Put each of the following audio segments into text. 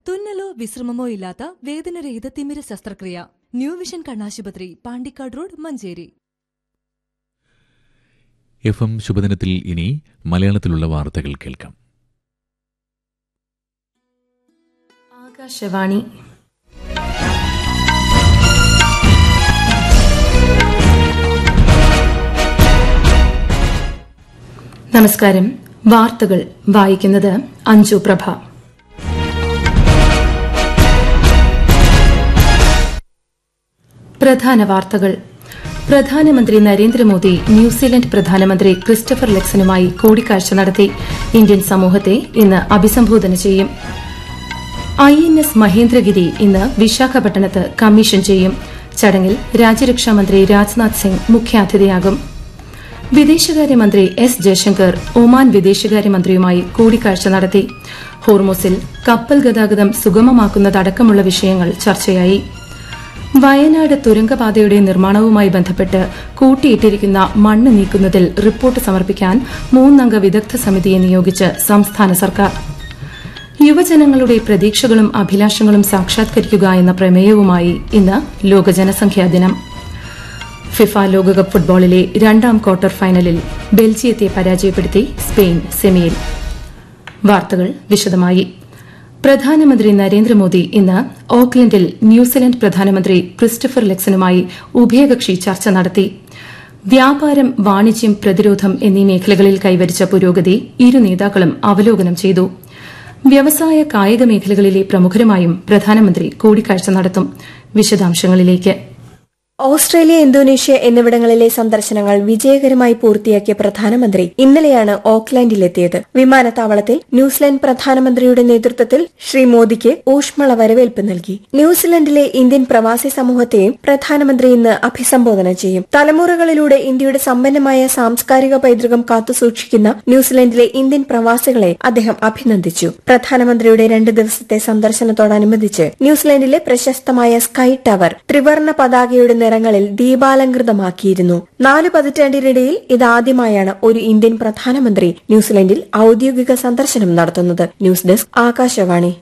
തുന്നലോ വിശ്രമമോ ഇല്ലാത്ത വേദനരഹിത തിമിര ശസ്ത്രക്രിയ ന്യൂ വിഷൻ കണ്ണാശുപത്രി Pandikkad road Manjeri F M ശുഭദിനത്തിൽ ഇനി മലയാളത്തിലുള്ള വാർത്തകൾ കേൾക്കാം ആകാശവാണി നമസ്കാരം വാർത്തകൾ വായിക്കുന്നത് അഞ്ജു പ്രഭ പ്രധാന വാർത്തകൾ പ്രധാനമന്ത്രി നരേന്ദ്രമോദി ന്യൂസിലൻഡ് പ്രധാനമന്ത്രി ക്രിസ്റ്റഫർ ലെക്സനുമായി കൂടിക്കാഴ്ച നടത്തി ഇന്ത്യൻ സമൂഹത്തെ ഇന്ന് അഭിസംബോധന ചെയ്യും ഐ എൻ എസ് മഹേന്ദ്രഗിരി ഇന്ന് വിശാഖപട്ടണത്ത് കമ്മീഷൻ ചെയ്യും ചടങ്ങിൽ രാജ്യരക്ഷാമന്ത്രി രാജ്നാഥ് സിംഗ് മുഖ്യാതിഥിയാകും വിദേശകാര്യമന്ത്രി എസ് ജയശങ്കർ ഒമാൻ വിദേശകാര്യമന്ത്രിയുമായി കൂടിക്കാഴ്ച നടത്തി ഹോർമോസിൽ കപ്പൽ ഗതാഗതം സുഗമമാക്കുന്നതടക്കമുള്ള വിഷയങ്ങൾ ചർച്ചയായി വയനാട് തുരങ്കപാതയുടെ നിർമ്മാണവുമായി ബന്ധപ്പെട്ട് കൂട്ടിയിട്ടിരിക്കുന്ന മണ്ണ് നീക്കുന്നതിൽ റിപ്പോർട്ട് സമർപ്പിക്കാൻ മൂന്നംഗ വിദഗ്ധ സമിതിയെ നിയോഗിച്ച് സംസ്ഥാന സർക്കാർ യുവജനങ്ങളുടെ പ്രതീക്ഷകളും അഭിലാഷങ്ങളും സാക്ഷാത്കരിക്കുക എന്ന പ്രമേയവുമായി ഇന്ന് ലോക ജനസംഖ്യാ ദിനം ഫിഫ ലോകകപ്പ് ഫുട്ബോളിലെ രണ്ടാം ക്വാർട്ടർ ഫൈനലിൽ ബെൽജിയത്തെ പരാജയപ്പെടുത്തി സ്പെയിൻ സെമിയിൽ വാർത്തകൾ വിശദമായി പ്രധാനമന്ത്രി നരേന്ദ്രമോദി ഇന്ന് ഓക്ലൻഡിൽ ന്യൂസിലൻഡ് പ്രധാനമന്ത്രി ക്രിസ്റ്റഫർ ലെക്സനുമായി ഉഭയകക്ഷി ചർച്ച നടത്തി വ്യാപാരം വാണിജ്യം പ്രതിരോധം എന്നീ മേഖലകളിൽ കൈവരിച്ച പുരോഗതി ഇരു നേതാക്കളും അവലോകനം ചെയ്തു വ്യവസായ കായിക മേഖലകളിലെ പ്രമുഖരുമായും പ്രധാനമന്ത്രി കൂടിക്കാഴ്ച നടത്തും വിശദാംശങ്ങളിലേക്ക് ഓസ്ട്രേലിയ ഇന്തോനേഷ്യ എന്നിവിടങ്ങളിലെ സന്ദർശനങ്ങൾ വിജയകരമായി പൂർത്തിയാക്കിയ പ്രധാനമന്ത്രി ഇന്നലെയാണ് ഓക്ലാൻഡിലെത്തിയത് വിമാനത്താവളത്തിൽ ന്യൂസിലൻഡ് പ്രധാനമന്ത്രിയുടെ നേതൃത്വത്തിൽ ശ്രീ മോദിക്ക് ഊഷ്മള വരവേൽപ്പ് നൽകി ന്യൂസിലൻഡിലെ ഇന്ത്യൻ പ്രവാസി സമൂഹത്തെയും പ്രധാനമന്ത്രി ഇന്ന് അഭിസംബോധന ചെയ്യും തലമുറകളിലൂടെ ഇന്ത്യയുടെ സമ്പന്നമായ സാംസ്കാരിക പൈതൃകം കാത്തുസൂക്ഷിക്കുന്ന ന്യൂസിലൻഡിലെ ഇന്ത്യൻ പ്രവാസികളെ അദ്ദേഹം അഭിനന്ദിച്ചു പ്രധാനമന്ത്രിയുടെ രണ്ട് ദിവസത്തെ സന്ദർശനത്തോടനുബന്ധിച്ച് ന്യൂസിലൻഡിലെ പ്രശസ്തമായ സ്കൈ ടവർ ത്രിവർണ പതാകയുടെ നിറങ്ങളിൽ ദീപാലങ്കൃതമാക്കിയിരുന്നു നാല് പതിറ്റാണ്ടിനിടയിൽ ഇതാദ്യമായാണ് ഒരു ഇന്ത്യൻ പ്രധാനമന്ത്രി ന്യൂസിലൻഡിൽ ഔദ്യോഗിക സന്ദർശനം നടത്തുന്നത് ന്യൂസ് ഡെസ്ക് ആകാശവാണി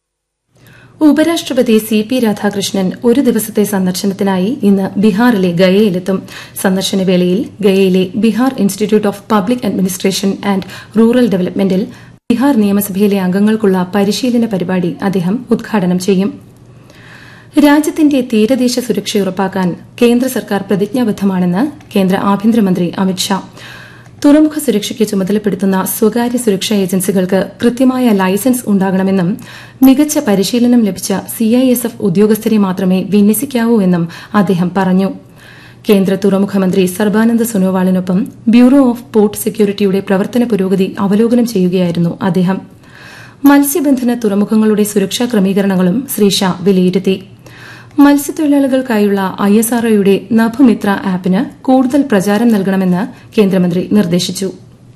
ഉപരാഷ്ട്രപതി സി പി രാധാകൃഷ്ണൻ ഒരു ദിവസത്തെ സന്ദർശനത്തിനായി ഇന്ന് ബീഹാറിലെ ഗയയിലെത്തും സന്ദർശനവേളയിൽ ഗയയിലെ Bihar institute of public administration and rural ഡെവലപ്മെന്റിൽ ബീഹാർ നിയമസഭയിലെ അംഗങ്ങൾക്കുള്ള പരിശീലന പരിപാടി അദ്ദേഹം ഉദ്ഘാടനം ചെയ്യും രാജ്യത്തിന്റെ തീരദേശ സുരക്ഷ ഉറപ്പാക്കാൻ കേന്ദ്ര സർക്കാർ പ്രതിജ്ഞാബദ്ധമാണെന്ന് കേന്ദ്ര ആഭ്യന്തരമന്ത്രി അമിത്ഷാ തുറമുഖ സുരക്ഷയ്ക്ക് ചുമതലപ്പെടുത്തുന്ന സ്വകാര്യ സുരക്ഷാ ഏജൻസികൾക്ക് കൃത്യമായ ലൈസൻസ് ഉണ്ടാകണമെന്നും മികച്ച പരിശീലനം ലഭിച്ച സിഐഎസ്എഫ് ഉദ്യോഗസ്ഥരെ മാത്രമേ വിന്യസിക്കാവൂ എന്നും അദ്ദേഹം പറഞ്ഞു കേന്ദ്ര തുറമുഖ മന്ത്രി സർബാനന്ദ് സോനോവാളിനൊപ്പം ബ്യൂറോ ഓഫ് പോർട്ട് സെക്യൂരിറ്റിയുടെ പ്രവർത്തന പുരോഗതി അവലോകനം ചെയ്യുകയായിരുന്നു അദ്ദേഹം മത്സ്യബന്ധന തുറമുഖങ്ങളുടെ സുരക്ഷാ ക്രമീകരണങ്ങളും ശ്രീ ഷാ വിലയിരുത്തി മത്സ്യത്തൊഴിലാളികൾക്കായുള്ള ഐ എസ് ആർഒയുടെ നഭുമിത്ര ആപ്പിന് കൂടുതൽ പ്രചാരം നൽകണമെന്ന് കേന്ദ്രമന്ത്രി നിർദ്ദേശിച്ചു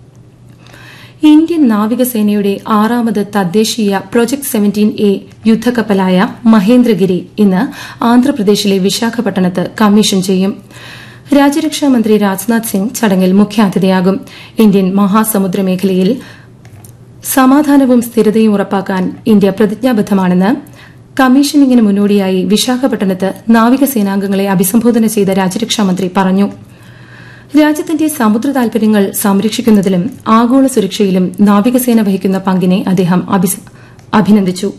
ഇന്ത്യൻ നാവികസേനയുടെ ആറാമത് തദ്ദേശീയ പ്രൊജക്ട് സെവന്റീൻ എ യുദ്ധക്കപ്പലായ മഹേന്ദ്രഗിരി ഇന്ന് ആന്ധ്രാപ്രദേശിലെ വിശാഖപട്ടണത്ത് കമ്മീഷൻ ചെയ്യും രാജ്യരക്ഷാമന്ത്രി രാജ്നാഥ് സിംഗ് ചടങ്ങിൽ മുഖ്യാതിഥിയാകും ഇന്ത്യൻ മഹാസമുദ്ര മേഖലയിൽ സമാധാനവും സ്ഥിരതയും ഉറപ്പാക്കാൻ ഇന്ത്യ പ്രതിജ്ഞാബദ്ധമാണെന്ന് കമ്മീഷനിങ്ങിന് മുന്നോടിയായി വിശാഖപട്ടണത്ത് നാവികസേനാംഗങ്ങളെ അഭിസംബോധന ചെയ്ത രാജ്യരക്ഷാമന്ത്രി പറഞ്ഞു രാജ്യത്തിന്റെ സമുദ്ര താൽപര്യങ്ങൾ സംരക്ഷിക്കുന്നതിലും ആഗോള സുരക്ഷയിലും നാവികസേന വഹിക്കുന്ന പങ്കിനെ അദ്ദേഹം അഭിനന്ദിച്ചു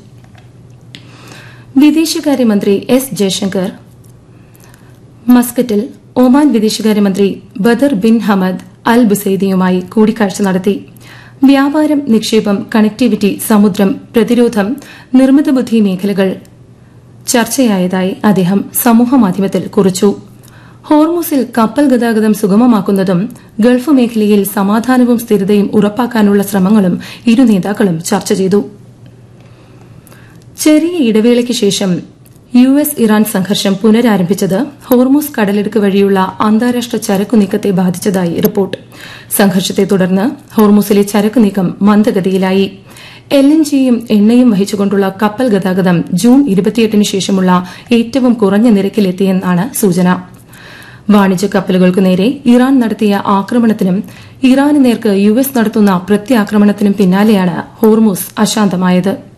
വിദേശകാര്യമന്ത്രി എസ് ജയശങ്കർ മസ്കറ്റിൽ ഒമാൻ വിദേശകാര്യമന്ത്രി ബദർ ബിൻ ഹമദ് അൽ ബുസൈദിയുമായി കൂടിക്കാഴ്ച നടത്തി വ്യാപാരം നിക്ഷേപം കണക്ടിവിറ്റി സമുദ്രം പ്രതിരോധം നിർമ്മിത ബുദ്ധി മേഖലകൾ ചർച്ചയായതായി അദ്ദേഹം സമൂഹമാധ്യമത്തിൽ കുറിച്ചു ഹോർമൂസിൽ കപ്പൽ ഗതാഗതം സുഗമമാക്കുന്നതും ഗൾഫ് മേഖലയിൽ സമാധാനവും സ്ഥിരതയും ഉറപ്പാക്കാനുള്ള ശ്രമങ്ങളും ഇരു നേതാക്കളും ചർച്ച ചെയ്തു ചെറിയ ഇടവേളയ്ക്ക് ശേഷം യു എസ് ഇറാൻ സംഘർഷം പുനരാരംഭിച്ചത് ഹോർമൂസ് കടലിടുക്ക് വഴിയുള്ള അന്താരാഷ്ട്ര ചരക്കു നീക്കത്തെ ബാധിച്ചതായി റിപ്പോർട്ട് സംഘർഷത്തെ തുടർന്ന് ഹോർമൂസിലെ ചരക്കു നീക്കം മന്ദഗതിയിലായി എൽ എൻ ജിയും എണ്ണയും വഹിച്ചുകൊണ്ടുള്ള കപ്പൽ ഗതാഗതം ജൂൺ ഇരുപത്തിയെട്ടിന് ശേഷമുള്ള ഏറ്റവും കുറഞ്ഞ നിരക്കിലെത്തിയെന്നാണ് സൂചന വാണിജ്യ കപ്പലുകൾക്കു നേരെ ഇറാൻ നടത്തിയ ആക്രമണത്തിനും ഇറാന് നേർക്ക് യു എസ് നടത്തുന്ന പ്രത്യാക്രമണത്തിനും പിന്നാലെയാണ് ഹോർമൂസ് അശാന്തമായത്